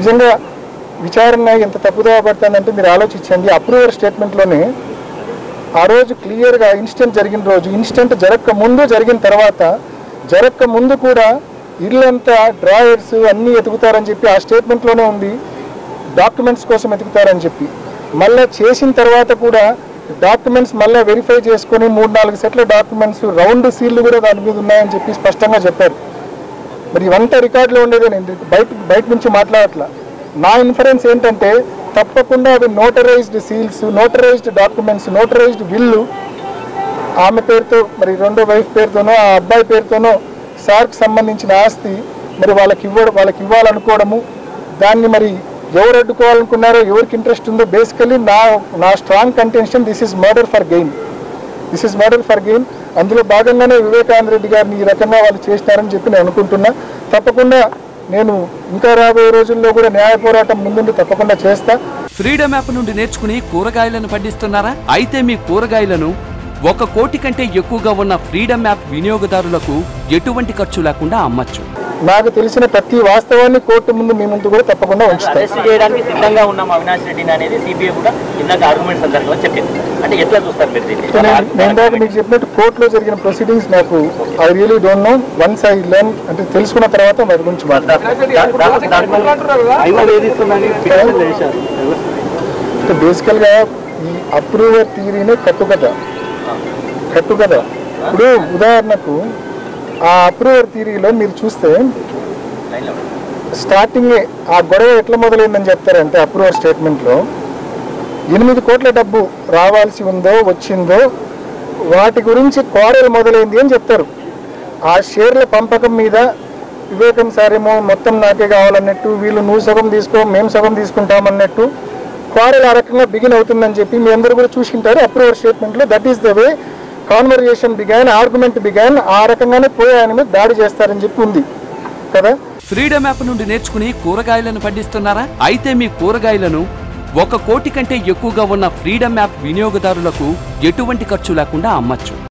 నిజంగా విచారణ ఎంత తప్పుదోవ పడుతుందంటే మీరు ఆలోచించండి అప్రూవర్ స్టేట్మెంట్లోనే ఆ రోజు క్లియర్గా ఇన్సిడెంట్ జరిగిన రోజు ఇన్సిడెంట్ జరగక ముందు జరిగిన తర్వాత జరగక ముందు కూడా ఇల్లంతా డ్రాయర్స్ అన్నీ ఎతుకుతారని చెప్పి ఆ స్టేట్మెంట్లోనే ఉంది డాక్యుమెంట్స్ కోసం ఎతుకుతారని చెప్పి మళ్ళీ చేసిన తర్వాత కూడా డాక్యుమెంట్స్ మళ్ళీ వెరిఫై చేసుకొని మూడు నాలుగు సెట్ల డాక్యుమెంట్స్ రౌండ్ సీల్లు కూడా దాని మీద ఉన్నాయని చెప్పి స్పష్టంగా చెప్పారు మరి ఇవంతా రికార్డులో ఉండేదే నేను బయట బయట నుంచి మాట్లాడట్లా నా ఇన్ఫరెన్స్ ఏంటంటే తప్పకుండా అవి notarised seals notarised documents notarised will ఆమె పేరుతో మరి రెండో వైఫ్ పేరుతోనో ఆ అబ్బాయి పేరుతోనో సార్కి సంబంధించిన ఆస్తి మరి వాళ్ళకి ఇవ్వడం వాళ్ళకి ఇవ్వాలనుకోవడము దాన్ని మరి ఎవరు అడ్డుకోవాలనుకున్నారో ఎవరికి ఇంట్రెస్ట్ ఉందో బేసికలీ నా నా strong contention this is murder for gain this is murder for gain అందులో భాగంగానే వివేకానంద రెడ్డి గారిని ఈ రకంగా వాళ్ళు చేసినారని చెప్పి నేను అనుకుంటున్నా తప్పకుండా నేను ఇంకా రాబోయే రోజుల్లో కూడా న్యాయ పోరాటం ముందుండి తప్పకుండా చేస్తా ఫ్రీడమ్ యాప్ నుండి నేర్చుకుని కూరగాయలను పండిస్తున్నారా అయితే మీ కూరగాయలను ఒక కోటి కంటే ఎక్కువగా ఉన్న ఫ్రీడమ్ యాప్ వినియోగదారులకు ఎటువంటి ఖర్చు లేకుండా అమ్మచ్చు నాకు తెలిసిన ప్రతి వాస్తవాన్ని కోర్టు ముందు మీ ముందు కూడా తప్పకుండా ఉంచుతాను అరెస్ట్ చేయడానికి సిద్ధంగా ఉన్నాం అవినాష్ రెడ్డిని అనేది సిబిఐ కూడా ఇందాక ఆర్గ్యుమెంట్ సందర్భంగా చెప్పింది అంటే ఎట్లా చూస్తారు మీరు దీన్ని సో నేను నేను ఇందాక మీకు చెప్పినట్టు కోర్టులో జరిగిన ప్రొసీడింగ్స్ నాకు I really don't know once I learn అంటే తెలుసుకున్న తర్వాత వాటి గురించి మాట్లాడతాను అంటే బేసికల్గా ఈ అప్రూవర్ థియరీనే కట్టుకథ కట్టుకథ ఇప్పుడు ఉదాహరణకు ఆ అప్రూవర్ థియరీలో మీరు చూస్తే స్టార్టింగే ఆ గొడవ ఎట్లా మొదలైందని చెప్తారంటే అప్రూవర్ స్టేట్మెంట్లో ఎనిమిది కోట్ల డబ్బు రావాల్సి ఉందో వచ్చిందో వాటి గురించి కోరలు మొదలైంది అని చెప్తారు ఆ షేర్ల పంపకం మీద వివేకం సారేమో మొత్తం నాకే కావాలన్నట్టు వీళ్ళు నువ్వు సగం తీసుకో మేము సగం తీసుకుంటామన్నట్టు క్వారల్ ఆ రకంగా బిగిన్ అవుతుందని చెప్పి మీ అందరూ కూడా చూసింటారు అప్రూవర్ స్టేట్మెంట్లో that is the way conversation began argument began ఆ రకంగానే పోయి ఆయన మీద దాడి చేస్తారని చెప్పి ఉంది కదా ఫ్రీడమ్ యాప్ నుండి నేర్చుకుని కూరగాయలను పండిస్తున్నారా అయితే మీ కూరగాయలను ఒక కోటి కంటే ఎక్కువగా ఉన్న ఫ్రీడమ్ యాప్ వినియోగదారులకు ఎటువంటి ఖర్చు లేకుండా అమ్మచ్చు